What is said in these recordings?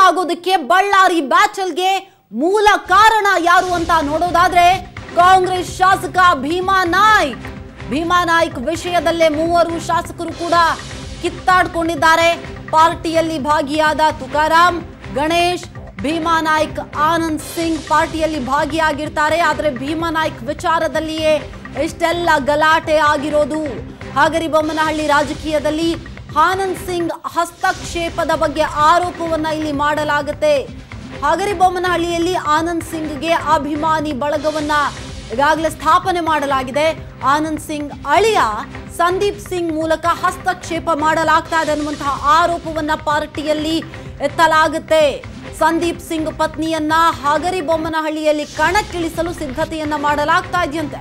ಆಗೋದಕ್ಕೆ ಬಳ್ಳಾರಿ ಬ್ಯಾಚಲ್ಗೆ ಮೂಲ ಕಾರಣ ಯಾರು ಅಂತ ನೋಡೋದಾದ್ರೆ ಕಾಂಗ್ರೆಸ್ ಶಾಸಕ ಭೀಮಾ ನಾಯ್ಕ್ ಭೀಮಾ ನಾಯ್ಕ್ ವಿಷಯದಲ್ಲೇ ಮೂವರು ಶಾಸಕರು ಕೂಡ ಕಿತ್ತಾಡ್ಕೊಂಡಿದ್ದಾರೆ ಪಾರ್ಟಿಯಲ್ಲಿ ಭಾಗಿಯಾದ ತುಕಾರಾಂ ಗಣೇಶ್ ಭೀಮಾ ನಾಯ್ಕ್ ಆನಂದ್ ಸಿಂಗ್ ಪಾರ್ಟಿಯಲ್ಲಿ ಭಾಗಿಯಾಗಿರ್ತಾರೆ ಆದರೆ ಭೀಮಾ ನಾಯ್ಕ್ ವಿಚಾರದಲ್ಲಿಯೇ ಇಷ್ಟೆಲ್ಲ ಗಲಾಟೆ ಆಗಿರೋದು ಹಾಗರಿಬೊಮ್ಮನಹಳ್ಳಿ ರಾಜಕೀಯದಲ್ಲಿ ಆನಂದ್ ಸಿಂಗ್ ಹಸ್ತಕ್ಷೇಪದ ಬಗ್ಗೆ ಆರೋಪವನ್ನ ಇಲ್ಲಿ ಮಾಡಲಾಗುತ್ತೆ ಹಾಗರಿಬೊಮ್ಮನಹಳ್ಳಿಯಲ್ಲಿ ಆನಂದ್ ಸಿಂಗ್ಗೆ ಅಭಿಮಾನಿ ಬಳಗವನ್ನ ಈಗಾಗಲೇ ಸ್ಥಾಪನೆ ಮಾಡಲಾಗಿದೆ ಆನಂದ್ ಸಿಂಗ್ ಅಳಿಯ ಸಂದೀಪ್ ಸಿಂಗ್ ಮೂಲಕ ಹಸ್ತಕ್ಷೇಪ ಮಾಡಲಾಗ್ತಾ ಇದೆ ಅನ್ನುವಂತಹ ಆರೋಪವನ್ನ ಪಾರ್ಟಿಯಲ್ಲಿ ಎತ್ತಲಾಗುತ್ತೆ ಸಂದೀಪ್ ಸಿಂಗ್ ಪತ್ನಿಯನ್ನ ಹಗರಿಬೊಮ್ಮನಹಳ್ಳಿಯಲ್ಲಿ ಕಣಕ್ಕಿಳಿಸಲು ಸಿದ್ಧತೆಯನ್ನ ಮಾಡಲಾಗ್ತಾ ಇದೆಯಂತೆ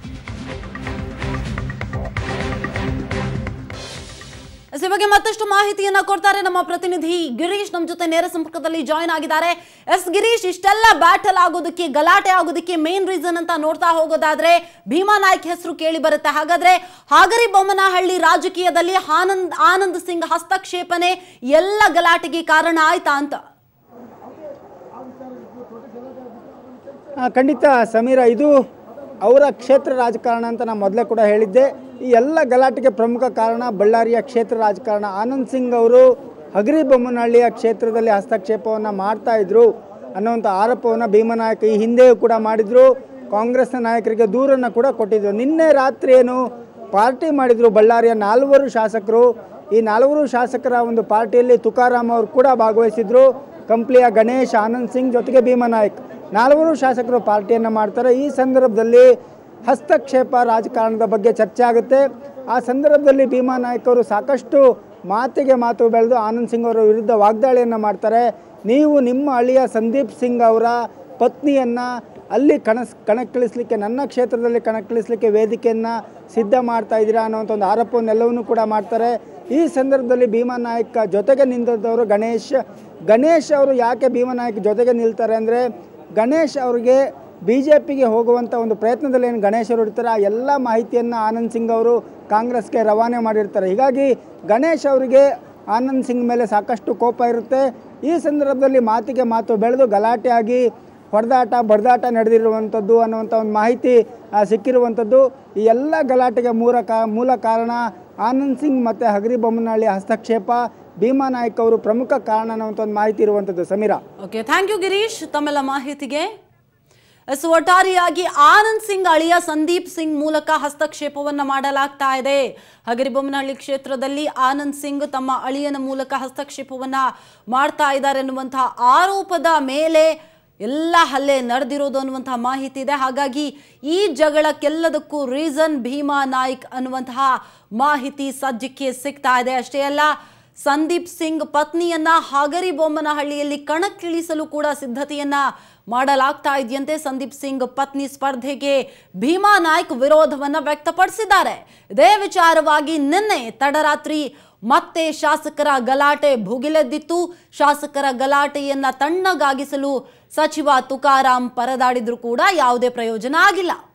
ಈ ಬಗ್ಗೆ ಮತ್ತಷ್ಟು ಮಾಹಿತಿಯನ್ನ ಕೊಡ್ತಾರೆ ನಮ್ಮ ಪ್ರತಿನಿಧಿ ಗಿರೀಶ್ ನಮ್ಮ ಜೊತೆ ನೇರ ಸಂಪರ್ಕದಲ್ಲಿ ಜಾಯ್ನ್ ಆಗಿದ್ದಾರೆ ಎಸ್ ಗಿರೀಶ್ ಇಷ್ಟೆಲ್ಲ ಬ್ಯಾಟಲ್ ಆಗೋದಕ್ಕೆ ಗಲಾಟೆ ಆಗೋದಕ್ಕೆ ಮೇನ್ ರೀಸನ್ ಅಂತ ನೋಡ್ತಾ ಹೋಗೋದಾದ್ರೆ ಭೀಮಾ ನಾಯ್ಕ್ ಹೆಸರು ಕೇಳಿ ಬರುತ್ತೆ ಹಾಗಾದ್ರೆ ಹಾಗರಿ ಬೊಮ್ಮನಹಳ್ಳಿ ರಾಜಕೀಯದಲ್ಲಿ ಆನಂದ್ ಆನಂದ್ ಸಿಂಗ್ ಹಸ್ತಕ್ಷೇಪನೆ ಎಲ್ಲ ಗಲಾಟೆಗೆ ಕಾರಣ ಆಯ್ತಾ ಅಂತ ಆ, ಖಂಡಿತ ಸಮೀರ ಇದು ಅವರ ಕ್ಷೇತ್ರ ರಾಜಕಾರಣ ಅಂತ ನಾನು ಮೊದಲೇ ಕೂಡ ಹೇಳಿದ್ದೆ ಈ ಎಲ್ಲ ಗಲಾಟೆಗೆ ಪ್ರಮುಖ ಕಾರಣ ಬಳ್ಳಾರಿಯ ಕ್ಷೇತ್ರ ರಾಜಕಾರಣ ಆನಂದ್ ಸಿಂಗ್ ಅವರು ಹಗರಿ ಬೊಮ್ಮನಹಳ್ಳಿಯ ಕ್ಷೇತ್ರದಲ್ಲಿ ಹಸ್ತಕ್ಷೇಪವನ್ನು ಮಾಡ್ತಾ ಇದ್ರು ಅನ್ನುವಂಥ ಆರೋಪವನ್ನು ಭೀಮನಾಯಕ ಈ ಹಿಂದೆಯೂ ಕೂಡ ಮಾಡಿದ್ರು ಕಾಂಗ್ರೆಸ್ನ ನಾಯಕರಿಗೆ ದೂರನ್ನು ಕೂಡ ಕೊಟ್ಟಿದ್ರು ನಿನ್ನೆ ರಾತ್ರಿ ಏನು ಪಾರ್ಟಿ ಮಾಡಿದ್ರು ಬಳ್ಳಾರಿಯ ನಾಲ್ವರು ಶಾಸಕರು ಈ ನಾಲ್ವರು ಶಾಸಕರ ಒಂದು ಪಾರ್ಟಿಯಲ್ಲಿ ತುಕಾರಾಮ್ ಅವರು ಕೂಡ ಭಾಗವಹಿಸಿದ್ರು ಕಂಪ್ಲಿಯ ಗಣೇಶ್ ಆನಂದ್ ಸಿಂಗ್ ಜೊತೆಗೆ ಭೀಮನಾಯಕ್ ನಾಲ್ವರು ಶಾಸಕರು ಪಾರ್ಟಿಯನ್ನು ಮಾಡ್ತಾರೆ ಈ ಸಂದರ್ಭದಲ್ಲಿ ಹಸ್ತಕ್ಷೇಪ ರಾಜಕಾರಣದ ಬಗ್ಗೆ ಚರ್ಚೆ ಆಗುತ್ತೆ ಆ ಸಂದರ್ಭದಲ್ಲಿ ಭೀಮಾ ನಾಯಕ್ ಅವರು ಸಾಕಷ್ಟು ಮಾತಿಗೆ ಮಾತು ಬೆಳೆದು ಆನಂದ್ ಸಿಂಗ್ ಅವರ ವಿರುದ್ಧ ವಾಗ್ದಾಳಿಯನ್ನು ಮಾಡ್ತಾರೆ ನೀವು ನಿಮ್ಮ ಅಳಿಯ ಸಂದೀಪ್ ಸಿಂಗ್ ಅವರ ಪತ್ನಿಯನ್ನು ಅಲ್ಲಿ ಕಣಸ್ ಕಣಕ್ಕಿಳಿಸ್ಲಿಕ್ಕೆ ನನ್ನ ಕ್ಷೇತ್ರದಲ್ಲಿ ಕಣಕ್ಕಿಳಿಸ್ಲಿಕ್ಕೆ ವೇದಿಕೆಯನ್ನು ಸಿದ್ಧ ಮಾಡ್ತಾ ಇದ್ದೀರಾ ಅನ್ನೋಂಥ ಒಂದು ಆರೋಪವನ್ನೆಲ್ಲವನ್ನೂ ಕೂಡ ಮಾಡ್ತಾರೆ ಈ ಸಂದರ್ಭದಲ್ಲಿ ಭೀಮಾ ನಾಯಕ್ ಜೊತೆಗೆ ನಿಂತವರು ಗಣೇಶ್ ಗಣೇಶ್ ಅವರು ಯಾಕೆ ಭೀಮಾ ನಾಯಕ್ ಜೊತೆಗೆ ನಿಲ್ತಾರೆ ಅಂದರೆ ಗಣೇಶ್ ಅವರಿಗೆ ಬಿ ಜೆ ಪಿಗೆ ಹೋಗುವಂಥ ಒಂದು ಪ್ರಯತ್ನದಲ್ಲಿ ಏನು ಗಣೇಶ್ ಅವರು ಇರ್ತಾರೆ ಆ ಎಲ್ಲ ಮಾಹಿತಿಯನ್ನು ಆನಂದ್ ಸಿಂಗ್ ಅವರು ಕಾಂಗ್ರೆಸ್ಗೆ ರವಾನೆ ಮಾಡಿರ್ತಾರೆ ಹೀಗಾಗಿ ಗಣೇಶ್ ಅವರಿಗೆ ಆನಂದ್ ಸಿಂಗ್ ಮೇಲೆ ಸಾಕಷ್ಟು ಕೋಪ ಇರುತ್ತೆ ಈ ಸಂದರ್ಭದಲ್ಲಿ ಮಾತಿಗೆ ಮಾತು ಬೆಳೆದು ಗಲಾಟೆ ಆಗಿ ಹೊಡೆದಾಟ ಬಡ್ದಾಟ ನಡೆದಿರುವಂಥದ್ದು ಅನ್ನುವಂಥ ಒಂದು ಮಾಹಿತಿ ಆ, ಸಿಕ್ಕಿರುವಂಥದ್ದು ಈ ಎಲ್ಲ ಗಲಾಟೆಗೆ ಮೂಲ ಕಾ ಮೂಲ ಕಾರಣ ಆನಂದ್ ಸಿಂಗ್ ಮತ್ತು ಹಗರಿ ಬೊಮ್ಮನಹಳ್ಳಿ ಹಸ್ತಕ್ಷೇಪ ಭೀಮಾ ನಾಯ್ಕ್ ಅವರು ಪ್ರಮುಖ ಕಾರಣ ಅನ್ನುವಂಥ ಒಂದು ಮಾಹಿತಿ ಇರುವಂಥದ್ದು Sameera okay thank you Girish ತಮ್ಮೆಲ್ಲ ಮಾಹಿತಿಗೆ ಎಸ್ ಒಟ್ಟಾರೆಯಾಗಿ ಆನಂದ್ ಸಿಂಗ್ ಅಳಿಯ ಸಂದೀಪ್ ಸಿಂಗ್ ಮೂಲಕ ಹಸ್ತಕ್ಷೇಪವನ್ನ ಮಾಡಲಾಗ್ತಾ ಇದೆ ಹಗರಿಬೊಮ್ಮನಹಳ್ಳಿ ಕ್ಷೇತ್ರದಲ್ಲಿ ಆನಂದ್ ಸಿಂಗ್ ತಮ್ಮ ಅಳಿಯನ ಮೂಲಕ ಹಸ್ತಕ್ಷೇಪವನ್ನ ಮಾಡ್ತಾ ಇದ್ದಾರೆ ಎನ್ನುವಂತಹ ಆರೋಪದ ಮೇಲೆ ಎಲ್ಲ ಹಲ್ಲೆ ನಡೆದಿರೋದು ಅನ್ನುವಂತಹ ಮಾಹಿತಿ ಇದೆ ಹಾಗಾಗಿ ಈ ಜಗಳಕ್ಕೆಲ್ಲದಕ್ಕೂ ರೀಸನ್ ಭೀಮಾ ನಾಯ್ಕ್ ಅನ್ನುವಂತಹ ಮಾಹಿತಿ ಸದ್ಯಕ್ಕೆ ಸಿಗ್ತಾ ಇದೆ ಅಷ್ಟೇ ಅಲ್ಲ ಸಂದೀಪ್ ಸಿಂಗ್ ಪತ್ನಿಯನ್ನ ಹಾಗರಿ ಬೊಮ್ಮನಹಳ್ಳಿಯಲ್ಲಿ ಕಣಕ್ಕಿಳಿಸಲು ಕೂಡ ಸಿದ್ಧತೆಯನ್ನ ಮಾಡಲಾಗ್ತಾ ಇದೆಯಂತೆ ಸಂದೀಪ್ ಸಿಂಗ್ ಪತ್ನಿ ಸ್ಪರ್ಧೆಗೆ ಭೀಮಾ ನಾಯ್ಕ್ ವಿರೋಧವನ್ನ ವ್ಯಕ್ತಪಡಿಸಿದ್ದಾರೆ ಇದೇ ವಿಚಾರವಾಗಿ ನಿನ್ನೆ ತಡರಾತ್ರಿ ಮತ್ತೆ ಶಾಸಕರ ಗಲಾಟೆ ಭುಗಿಲೆದ್ದಿತ್ತು ಶಾಸಕರ ಗಲಾಟೆಯನ್ನ ತಣ್ಣಗಾಗಿಸಲು ಸಚಿವ ತುಕಾರಾಂ ಪರದಾಡಿದ್ರು ಕೂಡ ಯಾವುದೇ ಪ್ರಯೋಜನ ಆಗಿಲ್ಲ